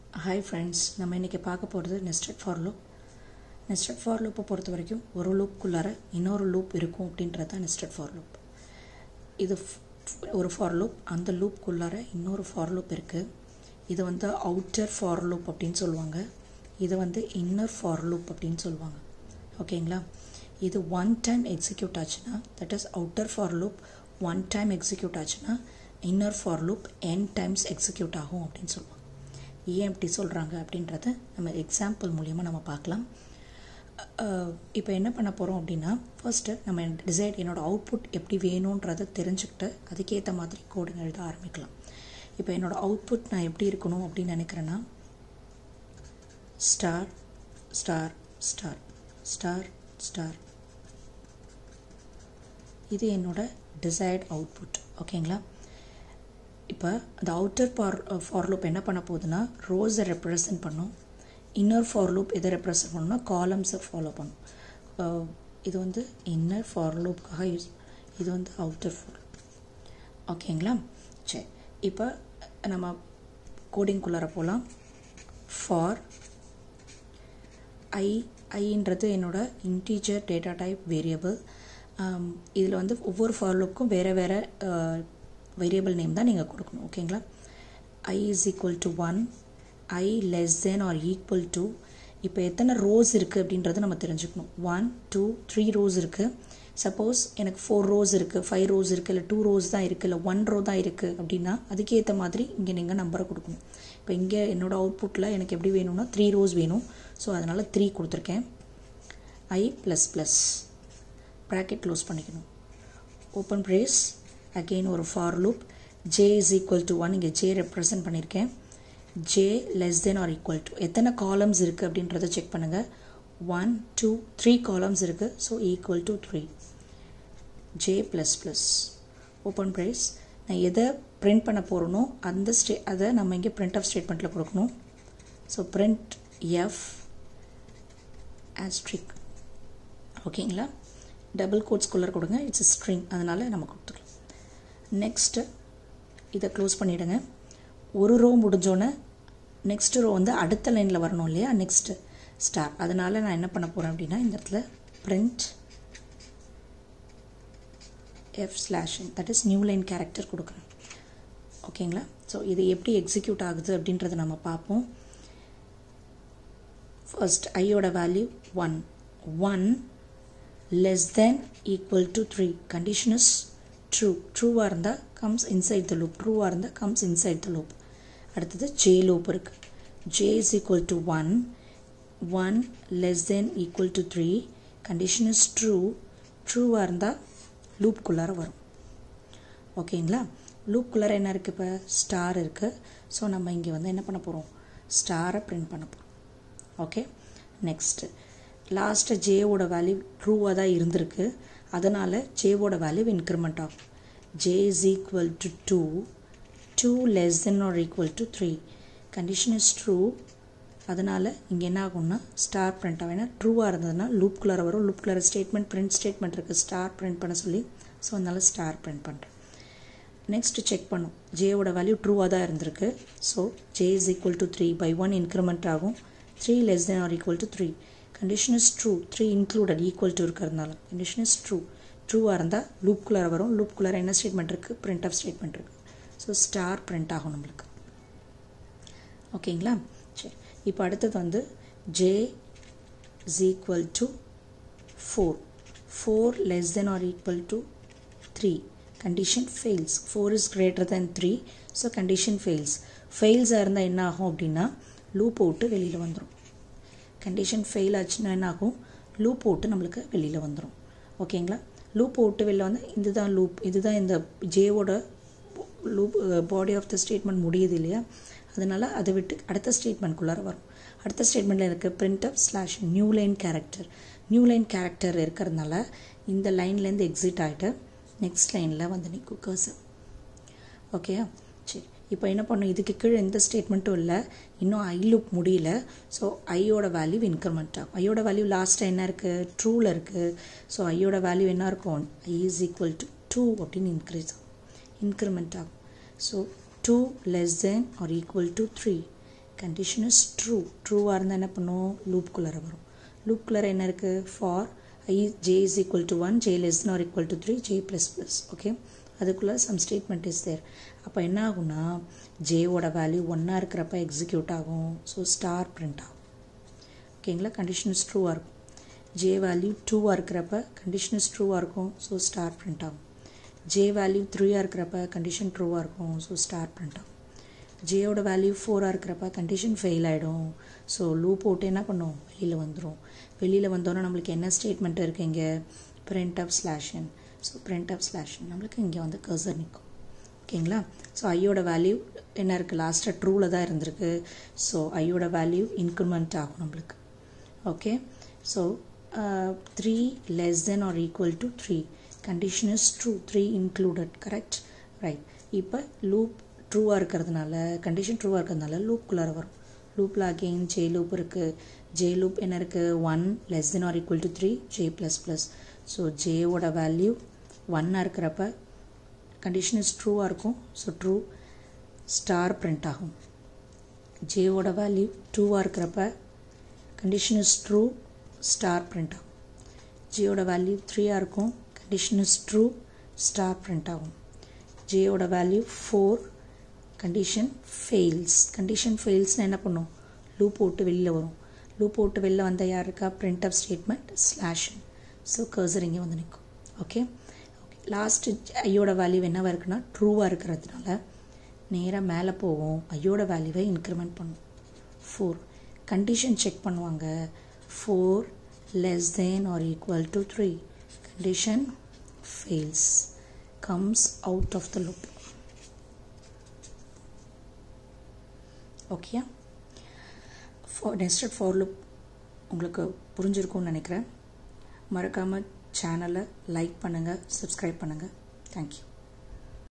hi friends நம்ம இன்றைக்கி பார்க்க போகிறது nested for loop nested for லூப்பை பொறுத்த வரைக்கும் ஒரு லூப்புக்குள்ளார இன்னொரு லூப் இருக்கும் அப்படின்றது தான் நெஸ்டட் ஃபார் லூப் இது f- ஒரு ஃபார் லூப் அந்த லூப்புக்குள்ளார இன்னொரு ஃபார் லூப் இருக்குது இது வந்து அவுட்டர் ஃபார் லூப் அப்படின்னு சொல்லுவாங்க இது வந்து இன்னர் ஃபார் லூப் அப்படின்னு சொல்லுவாங்க ஓகேங்களா இது ஒன் டைம் எக்ஸிக்யூட் ஆச்சுன்னா that is outer for loop one time execute ஆச்சுன்னா inner for loop n times execute ஆகும் அப்படின்னு சொல்லுவாங்க ஏன் இப்படி சொல்கிறாங்க அப்படின்றத நம்ம எக்ஸாம்பிள் மூலியமாக நம்ம பார்க்கலாம் இப்போ என்ன பண்ண போகிறோம் அப்படின்னா ஃபர்ஸ்ட்டு நம்ம டிசைட் என்னோடய அவுட்புட் எப்படி வேணுன்றதை தெரிஞ்சுக்கிட்டு அதுக்கேற்ற மாதிரி கோடுங்க எழுத ஆரம்பிக்கலாம் இப்போ என்னோடய அவுட்புட் நான் எப்படி இருக்கணும் அப்படின்னு நினைக்கிறேன்னா star star star star star இது என்னோட டிசைர்ட் அவுட்புட் ஓகேங்களா இப்போ அந்த அவுட்டர் ஃபார் ஃபார் லூப் என்ன பண்ண போகுதுன்னா ரோஸை ரெப்ரசன்ட் பண்ணும் இன்னர் ஃபார் லூப் எதை ரெப்ரசன்ட் பண்ணும்னா காலம்ஸை ஃபாலோ பண்ணும் அஹ் இது வந்து இன்னர் ஃபார் லூப்காக யூஸ் இது வந்து அவுட்டர் ஃபார் ஓகேங்களா சரி இப்போ நம்ம கோடிங்குள்ளார போகலாம் ஃபார் ஐ ஐன்றது என்னோட இன்டீஜர் டேட்டா டைப் வேரியபிள் இதில் வந்து ஒவ்வொரு ஃபார் லூப்புக்கும் வேறு வேறு வேரியபிள் நேம் தான் நீங்கள் கொடுக்கணும் ஓகேங்களா i is equal to one i less than or equal to இப்போ எத்தனை ரோஸ் இருக்குது அப்படின்றத நம்ம தெரிஞ்சுக்கணும் ஒன் டூ த்ரீ ரோஸ் இருக்குது சப்போஸ் எனக்கு ஃபோர் ரோஸ் இருக்குது ஃபைவ் ரோஸ் இருக்குது இல்லை டூ ரோஸ் தான் இருக்குது இல்லை ஒன் ரோ தான் இருக்குது அப்படின்னா அதுக்கேற்ற மாதிரி இங்கே நீங்கள் நம்பரை கொடுக்கணும் இப்போ இங்கே என்னோடய அவுட்புட்டில் எனக்கு எப்படி வேணும்னா த்ரீ ரோஸ் வேணும் ஸோ அதனால் த்ரீ கொடுத்துருக்கேன் i plus plus bracket close பண்ணிக்கணும் ஓப்பன் ப்ரேஸ் அகெயின் ஒரு for loop j is equal to one இங்கே ஜே ரெப்ரசன்ட் பண்ணியிருக்கேன் j less than or equal to எத்தனை காலம்ஸ் இருக்குது அப்படின்றத செக் பண்ணுங்கள் ஒன் டூ த்ரீ காலம்ஸ் இருக்குது so equal to three J plus plus open brace நான் எதை பிரிண்ட் பண்ண போகிறனோ அந்த ஸ்டே அதை நம்ம இங்கே பிரிண்ட் ஆஃப் ஸ்டேட்மெண்ட்டில் கொடுக்கணும் ஸோ பிரிண்ட் எஃப் ஆஸ்ட்ரிக் ஓகேங்களா டபுள் கோட்ஸ்குள்ளே கொடுங்க இட்ஸ் ஸ்ட்ரிங் அதனால் நம்ம கொடுத்துக்கலாம் நெக்ஸ்ட்டு இதை க்ளோஸ் பண்ணிவிடுங்க ஒரு ரோ முடிஞ்சோன்னே நெக்ஸ்ட் ரோ வந்து அடுத்த லைனில் வரணும் இல்லையா நெக்ஸ்ட்டு ஸ்டார் அதனால் நான் என்ன பண்ண போகிறேன் அப்படின்னா இந்த இடத்துல printf slash that is new line character கொடுக்குறேன் ஓகேங்களா ஸோ இது எப்படி எக்ஸிக்யூட் ஆகுது அப்படின்றத நம்ம பார்ப்போம் ஃபர்ஸ்ட் ஐயோட value one one less than equal to 3 condition is true ட்ரூவாக இருந்தால் comes inside the loop ட்ரூவாக இருந்தால் comes inside the loop அடுத்தது j loop இருக்கு j is equal to 1 1 less than equal to 3 condition is true ட்ரூவாக இருந்தால் லூப்குள்ளார வரும் ஓகேங்களா லூப்குள்ளார என்ன இருக்குது இப்போ ஸ்டார் இருக்குது ஸோ நம்ம இங்கே வந்து என்ன பண்ண போகிறோம் ஸ்டாரை பிரிண்ட் பண்ண போகிறோம் ஓகே நெக்ஸ்ட்டு லாஸ்ட்டு ஜேவோட வேல்யூ ட்ரூவாக தான் இருந்திருக்கு அதனால் ஜேவோட வேல்யூ இன்க்ரிமெண்ட் ஆகும் j is equal to two two less than or equal to three condition is true அதனால் இங்கே என்ன ஆகும்னா ஸ்டார் பிரிண்ட் ஆகும் ஏன்னா ட்ரூவாக இருந்ததுன்னா லூப் குள்ளார வரும் லூப் குள்ளார ஸ்டேட்மெண்ட் பிரிண்ட் ஸ்டேட்மெண்ட் இருக்குது ஸ்டார் பிரிண்ட் பண்ண சொல்லி ஸோ அதனால் ஸ்டார் பிரிண்ட் பண்ணுறேன் நெக்ஸ்ட்டு செக் பண்ணும் ஜேவோட வேல்யூ ட்ரூவாக தான் இருந்திருக்கு so j is equal to three by one increment ஆகும் three less than or equal to three condition is true three included equal to இருக்கிறதுனால கண்டிஷன் இஸ் ட்ரூ ட்ரூவாக இருந்தால் லூப்குள்ளார வரும் லூப்குள்ளார என்ன ஸ்டேட்மெண்ட் இருக்குது பிரிண்ட் ஆஃப் ஸ்டேட்மெண்ட் இருக்குது ஸோ ஸ்டார் பிரிண்ட் ஆகும் நம்மளுக்கு ஓகேங்களா சரி இப்போ அடுத்தது வந்து j is equal to four four less than or equal to three condition fails four is greater than three so condition fails ஃபெயில்ஸாக இருந்தால் என்ன ஆகும் அப்படின்னா லூப் விட்டு வெளியில் வந்துடும் கண்டிஷன் ஃபெயில் ஆச்சுன்னா என்ன ஆகும் லூப் விட்டு நம்மளுக்கு வெளியில் வந்துடும் ஓகேங்களா லூப் விட்டு வெளியில் வந்து இதுதான் லூப் இதுதான் இந்த ஜேவோட loop body of the statement முடியுது இல்லையா அதனால் அதை விட்டு அடுத்த ஸ்டேட்மெண்ட்குள்ளார வரும் அடுத்த ஸ்டேட்மெண்ட்டில் இருக்க printf slash new line character new line character இருக்கிறதுனால இந்த லைன்லேருந்து எக்ஸிட் ஆகிட்டு நெக்ஸ்ட் லைனில் வந்து நிற்கும் கர்சர் ஓகேயா சரி இப்போ என்ன பண்ணும் இதுக்கு கீழே எந்த ஸ்டேட்மெண்ட்டும் இல்லை இன்னும் ஐ லுக் முடியல ஸோ ஐயோட வேல்யூ இன்க்ரிமெண்ட் ஆகும் ஐயோட வேல்யூ லாஸ்ட்டாக என்ன இருக்குது ட்ரூவில் இருக்குது ஸோ ஐயோட வேல்யூ என்ன இருக்கும் i is equal to two அப்படின்னு இன்க்ரீஸ் ஆகும் இன்க்ரிமெண்ட் ஆகும் so 2 less than or equal to 3 condition is true ட்ரூவாக இருந்தால் என்ன பண்ணும் லூப்குள்ளார வரும் லூப்குள்ளார என்ன இருக்குது for i j is equal to one j less or equal to three J plus plus okay அதுக்குள்ளே சம் ஸ்டேட்மெண்ட் இஸ் தேர் அப்போ என்ன ஆகும்னா ஜேவோட வேல்யூ ஒன்றா இருக்கிறப்ப எக்ஸிக்யூட் ஆகும் ஸோ ஸ்டார் பிரிண்ட் ஆகும் ஓகேங்களா கண்டிஷன் இஸ் ட்ரூவாக இருக்கும் ஜே வேல்யூ டூவாக இருக்கிறப்ப கண்டிஷன் இஸ் ட்ரூவாக இருக்கும் ஸோ ஸ்டார் பிரிண்ட் ஆகும் ஜே வேல்யூ த்ரீயாக இருக்கிறப்ப கண்டிஷன் ட்ரூவாக இருக்கும் ஸோ ஸ்டார் பிரிண்ட் ஆகும் ஜேயோட வேல்யூ ஃபோராக இருக்கிறப்ப கண்டிஷன் ஃபெயில் ஆகிடும் ஸோ லூப் போட்டு என்ன பண்ணும் வெளியில் வந்துடும் வெளியில் வந்தோன்னா நம்மளுக்கு என்ன ஸ்டேட்மெண்ட் இருக்குது இங்கே printf slash n so printf slash n நம்மளுக்கு இங்கே வந்து கர்சர் நிற்கும் ஓகேங்களா ஸோ ஐயோட வேல்யூ என்ன இருக்குது லாஸ்ட்டாக ட்ரூவில் தான் இருந்திருக்கு ஸோ ஐயோட வேல்யூ இன்க்ரிமெண்ட் ஆகும் நம்மளுக்கு okay so three less than or equal to three condition is true three included correct right இப்போ லூப் ட்ரூவாக இருக்கிறதுனால கண்டிஷன் ட்ரூவாக இருக்கிறதுனால லூப்குள்ளார வரும் லூப்பில் அகெயின் ஜே லூப் இருக்குது ஜே லூப் என்ன இருக்குது one less than or equal to three J plus plus so ஜேவோட வேல்யூ ஒன்னாக இருக்கிறப்ப கண்டிஷன் இஸ் ட்ரூவாக இருக்கும் ஸோ ட்ரூ ஸ்டார் பிரிண்ட் ஆகும் ஜேவோட வேல்யூ டூவாக இருக்கிறப்ப condition is true star print ஆகும் ஜியோட வேல்யூ த்ரீயாக இருக்கும் condition is true star print ஆகும் ஜேயோட value four condition fails condition ஃபெயில்ஸ்னால் என்ன பண்ணும் லூப் போட்டு வெளியில் வரும் லூப் போட்டு வெளில வந்தால் யார் இருக்கா print up statement slash n so cursor இங்கே வந்து நிற்கும் ஓகே ஓகே லாஸ்ட்டு ஐயோட வேல்யூ என்னவாக இருக்குன்னா ட்ரூவாக இருக்கிறதுனால நேராக மேலே போகும் ஐயோட வேல்யூவை இன்க்ரிமெண்ட் பண்ணும் ஃபோர் கண்டிஷன் செக் பண்ணுவாங்க four less than or equal to three condition fails comes out of the loop okay for nested for loop உங்களுக்கு புரிஞ்சிருக்கும்னு நினைக்கிறேன் மறக்காமல் சேனலை லைக் பண்ணுங்கள் சப்ஸ்கிரைப் பண்ணுங்கள் தேங்க்யூ